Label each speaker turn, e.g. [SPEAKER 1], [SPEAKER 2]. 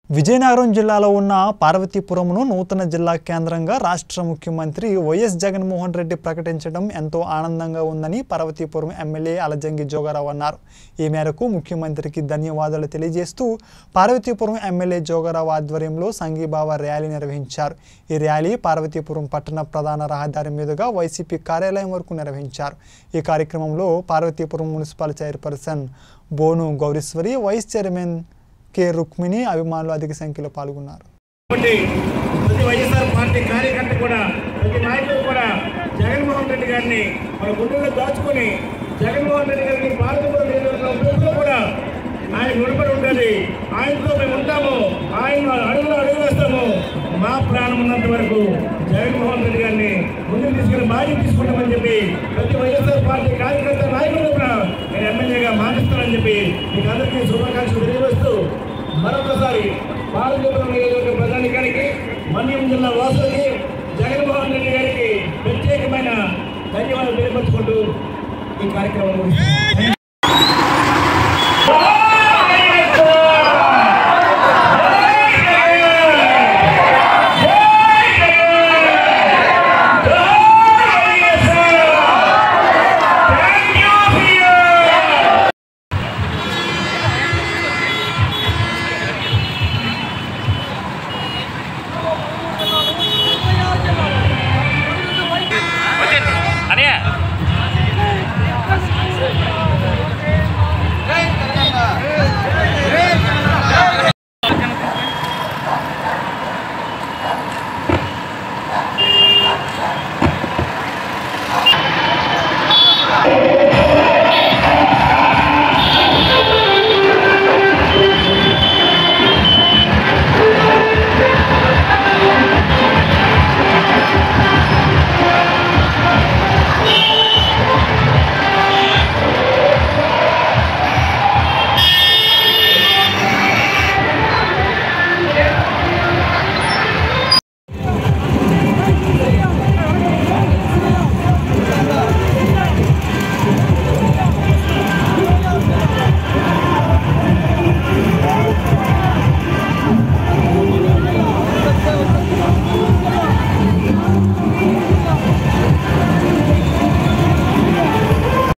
[SPEAKER 1] విజయనగరం జిల్లాలో ఉన్న పార్వతీపురంను నూతన జిల్లా కేంద్రంగా రాష్ట్ర ముఖ్యమంత్రి వైఎస్ జగన్మోహన్ రెడ్డి ప్రకటించడం ఎంతో ఆనందంగా ఉందని పార్వతీపురం ఎమ్మెల్యే అలజంగి జోగారావు అన్నారు ఈ మేరకు ముఖ్యమంత్రికి ధన్యవాదాలు తెలియజేస్తూ పార్వతీపురం ఎమ్మెల్యే జోగారావు ఆధ్వర్యంలో సంఘీభావ ర్యాలీ నిర్వహించారు ఈ ర్యాలీ పార్వతీపురం పట్టణ ప్రధాన రహదారి మీదుగా వైసీపీ కార్యాలయం వరకు నిర్వహించారు ఈ కార్యక్రమంలో Parvathipuram municipal chairperson Bonu Gowreeswari vice chairman K Rukmini అభిమానులు అధిక సంఖ్యలో పాల్గొన్నారు
[SPEAKER 2] కాబట్టి ప్రతి వైఎస్ఆర్ పార్టీ కార్యకర్త కూడా ప్రతి నాయకుడు కూడా జగన్మోహన్ రెడ్డి గారిని మన గుండెల్లో దాచుకొని జగన్మోహన్ రెడ్డి గారిని భారతపురం నియోజకవర్గంలో కూడా ఆయన రుణపడి ఉండాలి ఆయనతో మేము ఉంటాము ఆయన అడుగులో అడుగు వేస్తాము మా ప్రాణం ఉన్నంత వరకు జగన్మోహన్ రెడ్డి గారిని ముందుకు తీసుకుని బాధ్యత తీసుకుంటామని చెప్పి ప్రతి వైఎస్ఆర్ పార్టీ కార్యకర్త నాయకులు కూడా నేను ఎమ్మెల్యేగా మాటిస్తానని చెప్పి మీకు అందరికీ శుభాకాంక్షలు తెలియజేస్తూ మరొకసారి పార్వతీపురం నియోజకవర్గ ప్రధానికానికి మన్యం జిల్లా వాసులకి జగన్మోహన్ రెడ్డి గారికి ప్రత్యేకమైన ధన్యవాదాలు తెలియపరుచుకుంటూ ఈ కార్యక్రమం ముగిస్తున్నాను.